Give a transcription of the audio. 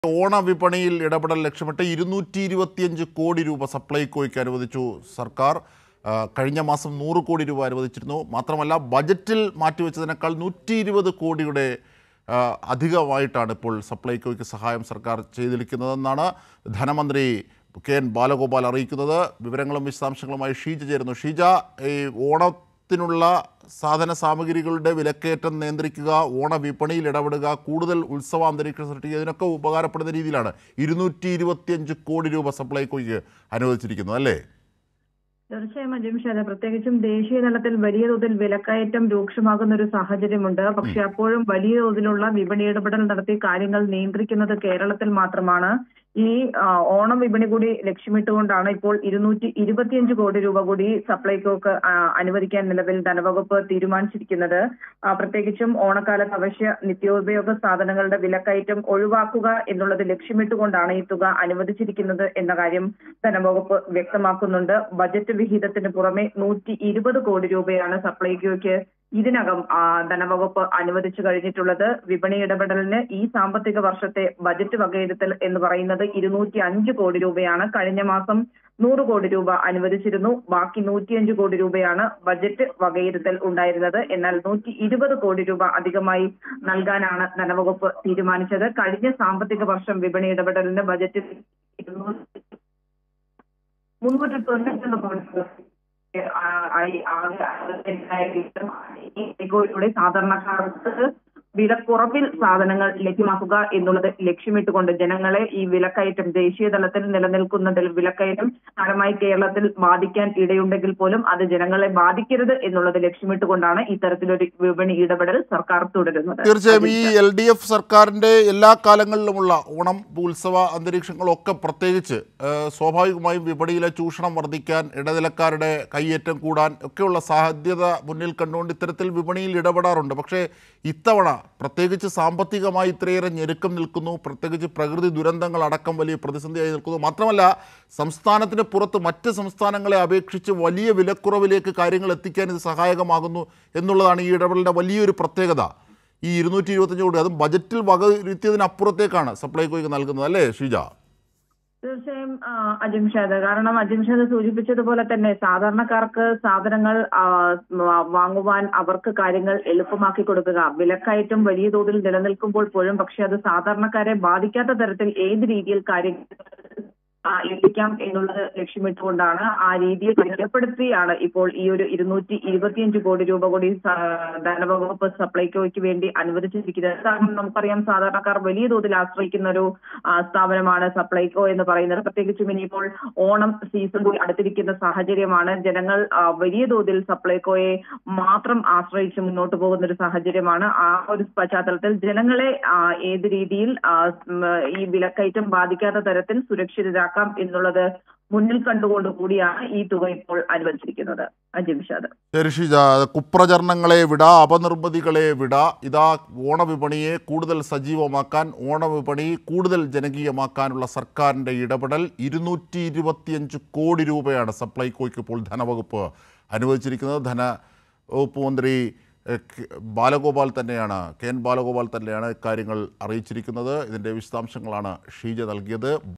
ഓണവിപണിയിൽ ഇടപെടൽ ലക്ഷ്യമിട്ട് ഇരുന്നൂറ്റി ഇരുപത്തിയഞ്ച് കോടി രൂപ സപ്ലൈകോയ്ക്ക് അനുവദിച്ചു സർക്കാർ ആ, കഴിഞ്ഞ മാസം നൂറ് കോടി രൂപ അനുവദിച്ചിരുന്നു മാത്രമല്ല ബജറ്റിൽ മാറ്റിവെച്ചതിനേക്കാൾ നൂറ്റി ഇരുപത് കോടിയുടെ ആ, അധികമായിട്ടാണ് ഇപ്പോൾ സപ്ലൈകോയ്ക്ക് സഹായം സർക്കാർ ചെയ്തിരിക്കുന്നതെന്നാണ് ധനമന്ത്രി കെ എൻ ബാലഗോപാൽ അറിയിക്കുന്നത് വിവരങ്ങളും വിശദാംശങ്ങളുമായി ഷീജ ചേരുന്നു ഷീജ ഈ ഓണത്തിനുള്ള സാധന സാമഗ്രികളുടെ വിലക്കയറ്റം നിയന്ത്രിക്കുക ഓണ വിപണിയിൽ ഇടപെടുക കൂടുതൽ ഉത്സവ അന്തരീക്ഷം സൃഷ്ടിക്കുക ഇതിനൊക്കെ ഉപകാരപ്പെടുന്ന രീതിയിലാണ് ഇരുന്നൂറ്റി ഇരുപത്തിയഞ്ച് കോടി രൂപ സപ്ലൈകോയ്ക്ക് അനുവദിച്ചിരിക്കുന്നത് അല്ലേ തീർച്ചയായും അജിംഷാദ് പ്രത്യേകിച്ചും ദേശീയ തലത്തിൽ വലിയ തോതിൽ വിലക്കയറ്റം രൂക്ഷമാകുന്ന ഒരു സാഹചര്യമുണ്ട് പക്ഷെ അപ്പോഴും വലിയ തോതിലുള്ള വിപണി ഇടപെടൽ നടത്തി കാര്യങ്ങൾ നിയന്ത്രിക്കുന്നത് കേരളത്തിൽ മാത്രമാണ് ഈ ആ, ഓണം വിപണി കൂടി ലക്ഷ്യമിട്ടുകൊണ്ടാണ് ഇപ്പോൾ ഇരുന്നൂറ്റി ഇരുപത്തിയഞ്ച് കോടി രൂപ കൂടി സപ്ലൈകോക്ക് ആ, അനുവദിക്കാൻ നിലവിൽ ധനവകുപ്പ് തീരുമാനിച്ചിരിക്കുന്നത് ആ, പ്രത്യേകിച്ചും ഓണക്കാലത്ത് അവശ്യ നിത്യോപയോഗ സാധനങ്ങളുടെ വിലക്കയറ്റം ഒഴിവാക്കുക എന്നുള്ളത് ലക്ഷ്യമിട്ടുകൊണ്ടാണ് ഈ തുക അനുവദിച്ചിരിക്കുന്നത് എന്ന കാര്യം ധനവകുപ്പ് വ്യക്തമാക്കുന്നുണ്ട് ബജറ്റ് വിഹിതത്തിന് പുറമെ നൂറ്റി ഇരുപത് കോടി രൂപയാണ് സപ്ലൈകോയ്ക്ക് ഇതിനകം ആ, ധനവകുപ്പ് അനുവദിച്ചു കഴിഞ്ഞിട്ടുള്ളത് വിപണി ഇടപെടലിന് ഈ സാമ്പത്തിക വർഷത്തെ ബജറ്റ് വകയിരുത്തൽ എന്ന് പറയുന്നത് ഇരുന്നൂറ്റി അഞ്ച് കോടി രൂപയാണ് കഴിഞ്ഞ മാസം നൂറ് കോടി രൂപ അനുവദിച്ചിരുന്നു ബാക്കി നൂറ്റിയഞ്ച് കോടി രൂപയാണ് ബജറ്റ് വകയിരുത്തൽ ഉണ്ടായിരുന്നത് എന്നാൽ നൂറ്റി ഇരുപത് കോടി രൂപ അധികമായി നൽകാനാണ് ധനവകുപ്പ് തീരുമാനിച്ചത് കഴിഞ്ഞ സാമ്പത്തിക വർഷം വിപണി ഇടപെടലിന് ബജറ്റിൽ ഇരുന്നൂറ്റി മുന്നൂറ്റി തൊണ്ണൂറ്റൊന്ന് കോടി രൂപ ആ, ആയി ആകെ അറുപത്തിരണ്ടായിരം ഈ കോഴിയുടെ സാധാരണക്കാർക്ക് വിലക്കുറവിൽ സാധനങ്ങൾ ലഭ്യമാക്കുക എന്നുള്ളത് ലക്ഷ്യമിട്ടുകൊണ്ട് ജനങ്ങളെ ഈ വിലക്കയറ്റം ദേശീയ തലത്തിൽ നിലനിൽക്കുന്നതിൽ വിലക്കയറ്റം സാരമായി കേരളത്തിൽ ബാധിക്കാൻ ഇടയുണ്ടെങ്കിൽ പോലും അത് ജനങ്ങളെ ബാധിക്കരുത് എന്നുള്ളത് ലക്ഷ്യമിട്ടുകൊണ്ടാണ് ഇത്തരത്തിലൊരു വിപണി ഇടപെടൽ സർക്കാർ തുടരുന്നത് തീർച്ചയായും ഈ എൽ ഡി എഫ് സർക്കാരിൻ്റെ എല്ലാ കാലങ്ങളിലുമുള്ള ഓണം ഉത്സവ അന്തരീക്ഷങ്ങളൊക്കെ പ്രത്യേകിച്ച് ഏഹ്, സ്വാഭാവികമായും വിപണിയിലെ ചൂഷണം വർദ്ധിക്കാൻ ഇടനിലക്കാരുടെ കയ്യേറ്റം കൂടാൻ ഒക്കെയുള്ള സാധ്യത മുന്നിൽ കണ്ടുകൊണ്ട് ഇത്തരത്തിൽ വിപണിയിൽ ഇടപെടാറുണ്ട് പക്ഷേ ഇത്തവണ പ്രത്യേകിച്ച് സാമ്പത്തികമായി ഇത്രയേറെ ഞെരുക്കം നിൽക്കുന്നു പ്രത്യേകിച്ച് പ്രകൃതി ദുരന്തങ്ങൾ അടക്കം വലിയ പ്രതിസന്ധിയായി നിൽക്കുന്നു മാത്രമല്ല സംസ്ഥാനത്തിന് പുറത്ത് മറ്റ് സംസ്ഥാനങ്ങളെ അപേക്ഷിച്ച് വലിയ വിലക്കുറവിലേക്ക് കാര്യങ്ങൾ എത്തിക്കാൻ ഇത് സഹായകമാകുന്നു എന്നുള്ളതാണ് ഈ ഇടപെടലിൻ്റെ വലിയൊരു പ്രത്യേകത ഈ ഇരുന്നൂറ്റി ഇരുപത്തഞ്ച് കോടി അതും ബജറ്റിൽ വകയിരുത്തിയതിനപ്പുറത്തേക്കാണ് സപ്ലൈകോയ്ക്ക് നൽകുന്നത് അല്ലേ ഷീജ തീർച്ചയായും ആ, അജിംഷാദ് കാരണം അജിംഷാദ് സൂചിപ്പിച്ചതുപോലെ തന്നെ സാധാരണക്കാർക്ക് സാധനങ്ങൾ ആ, വാ- വാങ്ങുവാൻ അവർക്ക് കാര്യങ്ങൾ എളുപ്പമാക്കി കൊടുക്കുക വിലക്കയറ്റം വലിയ തോതിൽ നിലനിൽക്കുമ്പോൾ പോലും പക്ഷെ അത് സാധാരണക്കാരെ ബാധിക്കാത്ത തരത്തിൽ ഏത് രീതിയിൽ കാര്യങ്ങൾ ആ, എത്തിക്കാം എന്നുള്ളത് ലക്ഷ്യമിട്ടുകൊണ്ടാണ് ആ രീതിയിൽ ഏർപ്പെടുത്തിയാണ് ഇപ്പോൾ ഈ ഒരു ഇരുന്നൂറ്റി ഇരുപത്തിയഞ്ച് കോടി രൂപ കൂടി സ- ധനവകുപ്പ് സപ്ലൈകോയ്ക്ക് വേണ്ടി അനുവദിച്ചിരിക്കുന്നത് കാരണം നമുക്കറിയാം സാധാരണക്കാർ വലിയ തോതിൽ ആശ്രയിക്കുന്ന ഒരു ആ, സ്ഥാപനമാണ് സപ്ലൈകോ എന്ന് പറയുന്നത് പ്രത്യേകിച്ചും ഇനിയിപ്പോൾ ഓണം സീസൺ കൂടി അടുത്തിരിക്കുന്ന സാഹചര്യമാണ് ജനങ്ങൾ ആ, വലിയ തോതിൽ സപ്ലൈകോയെ മാത്രം ആശ്രയിച്ച് മുന്നോട്ട് പോകുന്ന ഒരു സാഹചര്യമാണ് ആ ഒരു പശ്ചാത്തലത്തിൽ ജനങ്ങളെ ആ, ഏത് രീതിയിൽ ആ, ഉം, ഈ വിലക്കയറ്റം ബാധിക്കാത്ത തരത്തിൽ സുരക്ഷിതരാക്കാം എന്നുള്ളത് മുന്നിൽ കണ്ടുകൊണ്ട് കൂടിയാണ് ഈ തുക ഇപ്പോൾ അനുവദിച്ചിരിക്കുന്നത് അജിംഷാദ് ശരി ഷീജ കുപ്രചരണങ്ങളെ വിട അപനിർമ്മിതികളെ വിട ഇതാ ഓണവിപണിയെ കൂടുതൽ സജീവമാക്കാൻ ഓണവിപണി കൂടുതൽ ജനകീയമാക്കാനുള്ള സർക്കാരിൻ്റെ ഇടപെടൽ ഇരുന്നൂറ്റി ഇരുപത്തിയഞ്ച് കോടി രൂപയാണ് സപ്ലൈകോയ്ക്ക് ഇപ്പോൾ ധനവകുപ്പ് അനുവദിച്ചിരിക്കുന്നത് ധന വകുപ്പ് മന്ത്രി എഹ്, കെ- ബാലഗോപാൽ തന്നെയാണ് കെ എൻ ബാലഗോപാൽ തന്നെയാണ് കാര്യങ്ങൾ അറിയിച്ചിരിക്കുന്നത് ഇതിൻ്റെ വിശദാംശങ്ങളാണ് ഷീജ നൽകിയത്